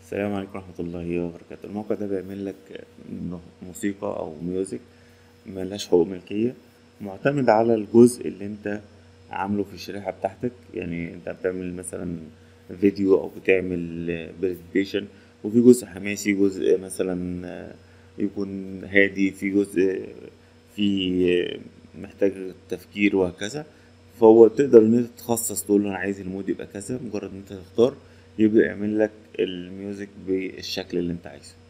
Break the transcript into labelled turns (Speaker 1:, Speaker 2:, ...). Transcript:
Speaker 1: السلام عليكم ورحمة الله وبركاته الموقع ده بيعمل لك موسيقى أو ميوزك ملهاش حقوق ملكية معتمد على الجزء اللي انت عامله في الشريحة بتاعتك يعني انت بتعمل مثلا فيديو أو بتعمل برزنتيشن وفي جزء حماسي جزء مثلا يكون هادي في جزء في محتاج تفكير وهكذا فهو تقدر ان انت تخصص تقول له انا عايز المود يبقى كذا مجرد ان انت تختار يبدأ يعمل لك الميوزك بالشكل اللي انت عايزه